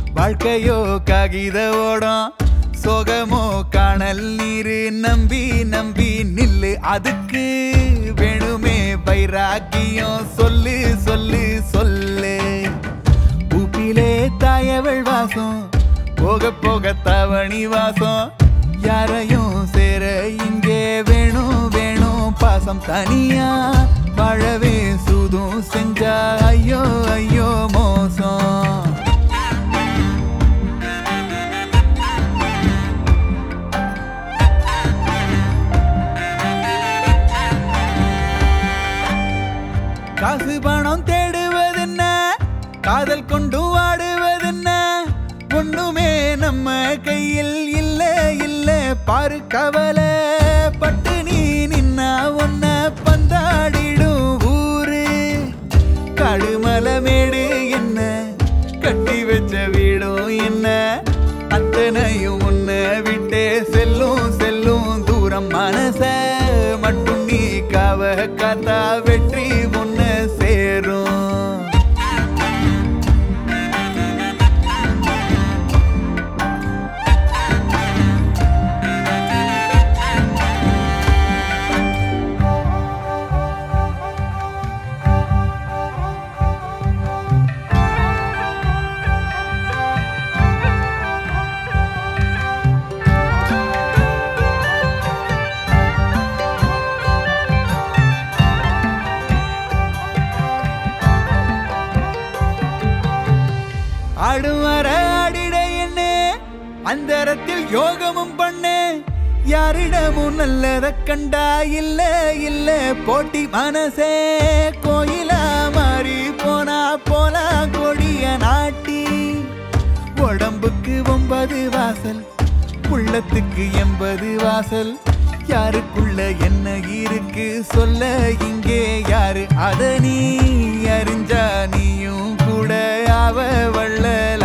வாழ்க்கையோ காகித ஓடம் சோகமோ காணல் நீரு நம்பி நம்பி நில்லு அதுக்கு வேணுமே வைராக்கியம் சொல்லு சொல்லு சொல்லு உப்பிலே தாயவள் வாசம் போக போக தவணி வாசம் யாரையும் சேர இங்கே வேணும் வேணும் பாசம் தனியா வாழவே சூதும் செஞ்சா ஐயோ ஐயோ மோசம் காசு பணம் தேடுவதென்ன காதல் கொண்டு வாடுவதென்ன ஒண்ணுமே நம்ம கையில் இல்ல இல்ல பாரு கவலை பட்டு நீ நின்னா ஒன்ன பந்தாடிடும் ஊரு கடுமலை மேடு என்ன கட்டி வச்ச வீடும் என்ன அத்தனையும் உன்னை விட்டே செல்லும் செல்லும் தூரம் மனச மட்டும் நீ காவ காத்தா வெற்றி முன்ன சேரும் ஆடும் வர ஆடிட என்ன அந்தரத்தில் யோகமும் பண்ணு யாரிடமும் நல்லத கண்டா இல்ல இல்ல போட்டி மனசே கோயிலா மாறி போனா போனா கொடிய நாட்டி உடம்புக்கு ஒன்பது வாசல் உள்ளத்துக்கு எண்பது வாசல் யாருக்குள்ள என்ன இருக்கு சொல்ல இங்கே யாரு அத நீ அறிஞ்சா நீயும் கூட அவ வள்ளல்